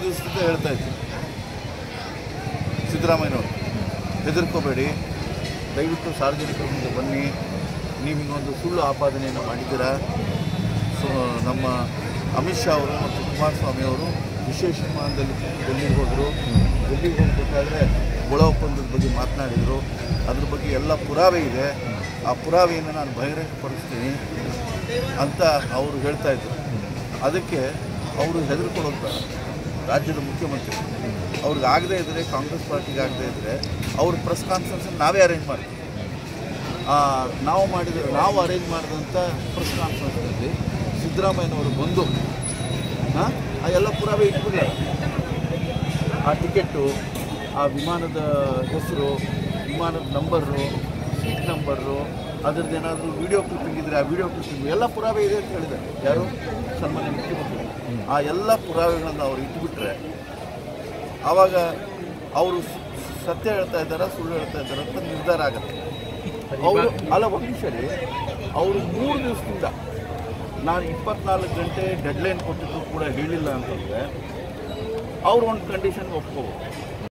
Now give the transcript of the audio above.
ದಿವಸದಿಂದ ಹೇಳ್ತಾ ಇದ್ದೀನಿ ಸಿದ್ದರಾಮಯ್ಯನವರು ಹೆದರ್ಕೋಬೇಡಿ ದಯವಿಟ್ಟು ಸಾರ್ವಜನಿಕರ ಮುಂದೆ ಬನ್ನಿ ನೀವು ಇನ್ನೊಂದು ಸುಳ್ಳು ಆಪಾದನೆಯನ್ನು ಮಾಡಿದ್ದೀರಾ ಸೊ ನಮ್ಮ ಅಮಿತ್ ಶಾ ಅವರು ಮತ್ತು ಕುಮಾರಸ್ವಾಮಿ ಅವರು ವಿಶೇಷ ವಿಮಾನದಲ್ಲಿ ಡೆಲ್ಲಿಗೆ ಹೋದರು ಡೆಲ್ಲಿಗೆ ಹೋಗಬೇಕಾದ್ರೆ ಒಳ ಒಪ್ಪಂದದ ಬಗ್ಗೆ ಮಾತನಾಡಿದರು ಅದ್ರ ಬಗ್ಗೆ ಎಲ್ಲ ಪುರಾವೆ ಇದೆ ಆ ಪುರಾವೆಯನ್ನು ನಾನು ಬಹಿರಂಗಪಡಿಸ್ತೀನಿ ಅಂತ ಅವರು ಹೇಳ್ತಾ ಇದ್ರು ಅದಕ್ಕೆ ಅವರು ಹೆದರ್ಕೊಳ್ಳೋದು ರಾಜ್ಯದ ಮುಖ್ಯಮಂತ್ರಿ ಅವ್ರಿಗೆ ಆಗದೇ ಇದ್ದರೆ ಕಾಂಗ್ರೆಸ್ ಪಾರ್ಟಿಗೆ ಆಗದೇ ಇದ್ದರೆ ಅವ್ರ ಪ್ರೆಸ್ ಕಾನ್ಫರೆನ್ಸನ್ನು ನಾವೇ ಅರೇಂಜ್ ಮಾಡ್ತೀವಿ ಆ, ನಾವು ಮಾಡಿದ ನಾವು ಅರೇಂಜ್ ಮಾಡಿದಂಥ ಪ್ರೆಸ್ ಕಾನ್ಫರೆನ್ಸ್ನಲ್ಲಿ ಸಿದ್ದರಾಮಯ್ಯನವರು ಬಂದು ಹಾಂ ಆ ಎಲ್ಲ ಪುರಾವೆ ಇಟ್ಬಿಡ್ಲ ಆ ಟಿಕೆಟು ಆ ವಿಮಾನದ ಹೆಸರು ವಿಮಾನದ ನಂಬರು ಸೀಟ್ ನಂಬರು ಅದ್ರದ್ದು ಏನಾದರೂ ವಿಡಿಯೋ ಕ್ಲಿಪ್ಪಿಂಗ್ ಇದ್ದರೆ ಆ ವಿಡಿಯೋ ಕ್ಲಿಪ್ಪಿಂಗ್ ಎಲ್ಲ ಪುರಾವೆ ಇದೆ ಅಂತ ಹೇಳಿದ್ದಾರೆ ಯಾರು ಸನ್ಮಾನ್ಯ ಮುಖ್ಯಮಂತ್ರಿ ಆ ಎಲ್ಲ ಪುರಾವೆಗಳನ್ನು ಅವ್ರು ಇಟ್ಬಿಟ್ರೆ ಆವಾಗ ಅವರು ಸತ್ಯ ಹೇಳ್ತಾ ಇದ್ದಾರಾ ಸುಳ್ಳು ಹೇಳ್ತಾ ಇದ್ದಾರಾ ಅಂತ ನಿರ್ಧಾರ ಆಗುತ್ತೆ ಅವರು ಅಲ್ಲ ಒಂದು ನಿಮಿಷ ರೀ ಅವರು ಮೂರು ದಿವಸದಿಂದ ನಾನು ಇಪ್ಪತ್ನಾಲ್ಕು ಗಂಟೆ ಡೆಡ್ಲೈನ್ ಕೊಟ್ಟಿದ್ದು ಕೂಡ ಹೇಳಿಲ್ಲ ಅಂತಂದರೆ ಅವ್ರು ಒಂದು ಕಂಡೀಷನ್ಗೆ ಒಪ್ಕೋಬೋದು